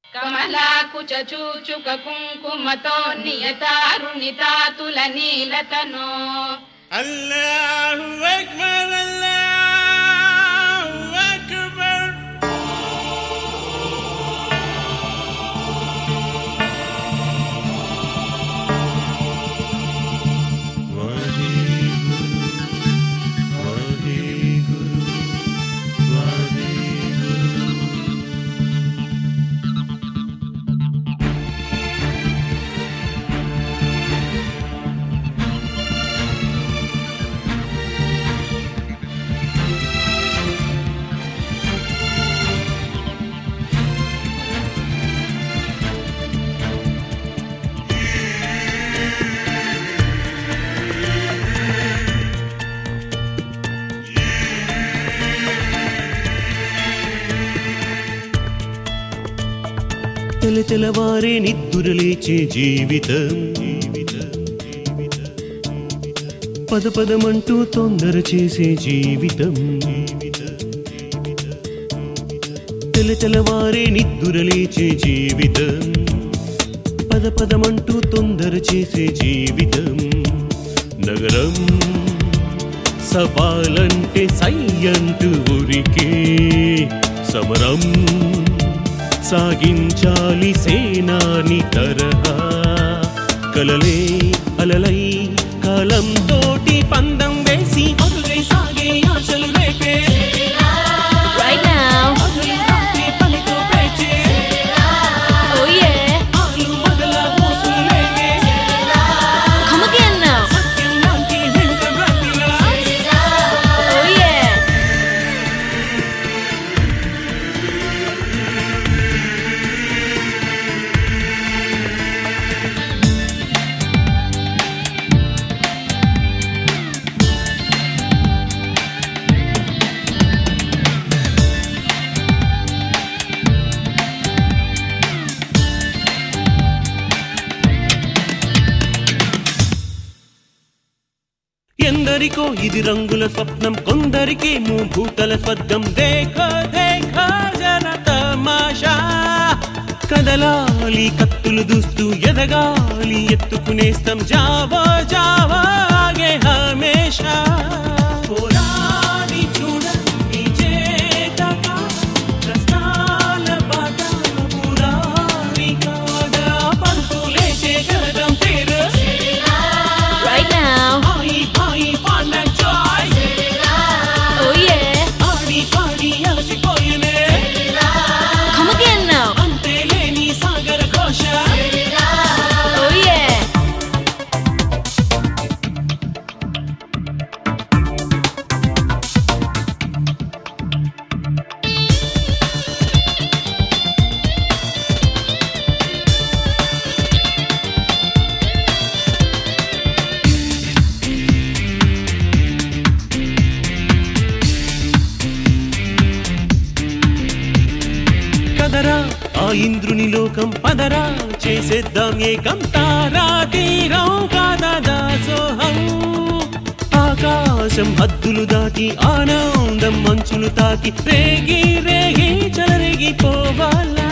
కమలాకుచ చూచుక కుంకుమతో నియతారుణితాతుల నీలతనో الله أكبر الله أكبر తెల తెలవారే నిద్దురలేచే జీవితం పద పదమంటూ తొందర చేసే జీవితం తెల తెలవారే నిద్దురలేచే జీవితం పద పదమంటూ తొందర చేసే జీవితం నగరం సవాలంటే సై అంటూ ఉరికే సమరం సాగించాలి సేనాని తరహా కలలే అలలై కాలం తోటి పందం వేసి మొదలై సాగే ఆశలు రేపే Right now. అదులు రాత్రి పనితో పేచే Oh yeah. ఆలు మగల మోసులు లేకే Come again now. సత్యం లాంటి వెంట బ్రతిలా Oh yeah. ఎందరికో ఇది రంగుల స్వప్నం కొందరికి భూతల స్వర్గం దేఖ దేఖ జన తమాషా కదలాలి కత్తులు దూస్తూ ఎదగాలి ఎత్తుకునేస్తం జావా జావా ఆగే హమేషా పోరాడి చూడండి చేతగా కష్టాల బాట పురాణి కాగా పంతులేసే గరగం పేరు Right now. ఆయి ఆయి పాండ జాయ్ Oh yeah. ఆడి పాడి అలసిపోయినే Come again now. అంతే లేని సాగర ఘోష Oh yeah. కదరా ఆ ఇంద్రుని లోకం పదరా చేసేద్దాం ఏకం తారా తీరం కాదా దాసోహం ఆకాశం హద్దులు దాటి ఆనందం మంచులు తాకి రేగి రేగి చెలరేగి పోవాలా